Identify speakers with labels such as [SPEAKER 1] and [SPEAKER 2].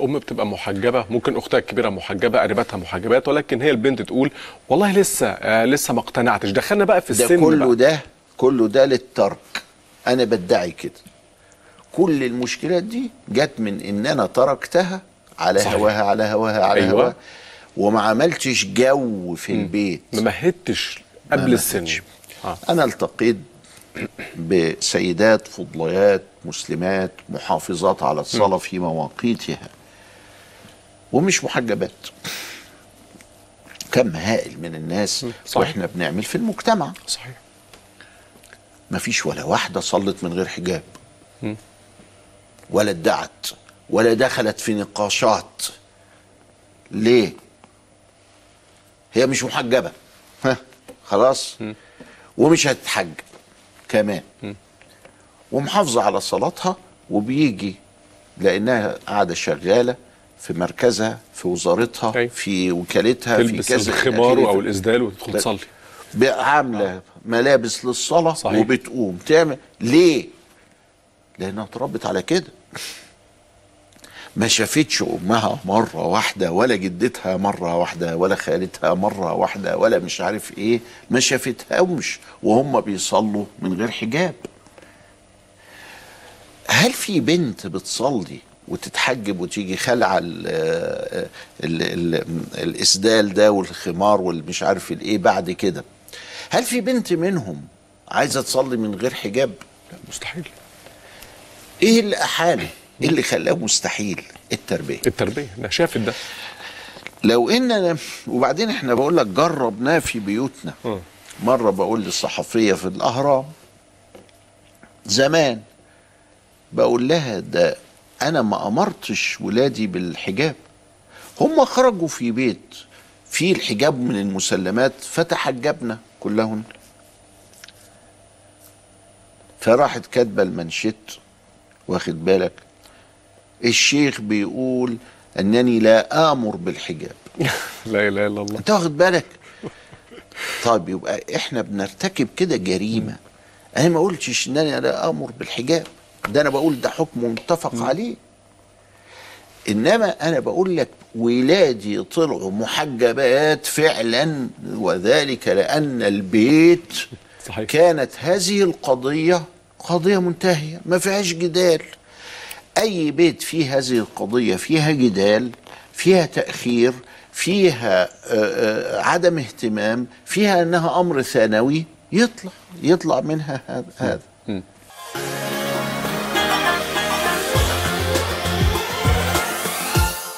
[SPEAKER 1] الام بتبقى محجبه ممكن اختها الكبيره محجبه قريباتها محجبات ولكن هي البنت تقول والله لسه آه لسه ما اقتنعتش دخلنا بقى في
[SPEAKER 2] ده
[SPEAKER 1] السن
[SPEAKER 2] كله
[SPEAKER 1] بقى.
[SPEAKER 2] ده كله ده للترك انا بدعي كده كل المشكلات دي جت من ان انا تركتها على
[SPEAKER 1] صحيح.
[SPEAKER 2] هواها على هواها على
[SPEAKER 1] أيوة.
[SPEAKER 2] هواها وما عملتش جو في البيت
[SPEAKER 1] ما مهدتش
[SPEAKER 2] ما
[SPEAKER 1] قبل السن
[SPEAKER 2] مهدتش.
[SPEAKER 1] آه.
[SPEAKER 2] انا التقيت بسيدات فضليات مسلمات محافظات على الصلاه في مواقيتها ومش محجبات كم هائل من الناس
[SPEAKER 1] صحيح.
[SPEAKER 2] واحنا بنعمل في المجتمع
[SPEAKER 1] صحيح
[SPEAKER 2] ما فيش ولا واحدة صلت من غير حجاب ولا ادعت ولا دخلت في نقاشات ليه هي مش محجبة ها خلاص ومش هتتحج كمان ومحافظة على صلاتها وبيجي لأنها قاعدة شغالة في مركزها في وزارتها
[SPEAKER 1] أيوة.
[SPEAKER 2] في وكالتها في
[SPEAKER 1] تلبس
[SPEAKER 2] كذا
[SPEAKER 1] الخمار
[SPEAKER 2] إلى
[SPEAKER 1] او
[SPEAKER 2] آخره.
[SPEAKER 1] الاسدال وتدخل
[SPEAKER 2] ب-
[SPEAKER 1] تصلي
[SPEAKER 2] بقى عامله ملابس للصلاه
[SPEAKER 1] صحيح.
[SPEAKER 2] وبتقوم تعمل ليه؟ لانها اتربت على كده ما شافتش امها مره واحده ولا جدتها مره واحده ولا خالتها مره واحده ولا مش عارف ايه ما شافتهمش وهم بيصلوا من غير حجاب هل في بنت بتصلي وتتحجب وتيجي خلع ال ال ال الاسدال ده والخمار والمش عارف الايه بعد كده هل في بنت منهم عايزه تصلي من غير حجاب
[SPEAKER 1] لا مستحيل
[SPEAKER 2] ايه اللي احاله ايه اللي خلاه مستحيل التربيه
[SPEAKER 1] التربيه انا شافت ده
[SPEAKER 2] لو ان وبعدين احنا بقول لك جربناه في بيوتنا
[SPEAKER 1] مم.
[SPEAKER 2] مره بقول للصحفيه في الاهرام زمان بقول لها ده انا ما امرتش ولادي بالحجاب هم خرجوا في بيت فيه الحجاب من المسلمات فتحجبنا كلهن فراحت كاتبه المنشط واخد بالك الشيخ بيقول انني لا امر بالحجاب
[SPEAKER 1] لا اله الا الله
[SPEAKER 2] انت واخد بالك طيب يبقى احنا بنرتكب كده جريمه انا ما قلتش ان انا لا امر بالحجاب ده انا بقول ده حكم متفق عليه انما انا بقول لك ولادي طلعوا محجبات فعلا وذلك لان البيت
[SPEAKER 1] صحيح
[SPEAKER 2] كانت هذه القضيه قضيه منتهيه ما فيهاش جدال اي بيت فيه هذه القضيه فيها جدال فيها تاخير فيها آه، آه، عدم اهتمام فيها انها امر ثانوي يطلع يطلع منها هذا- هذا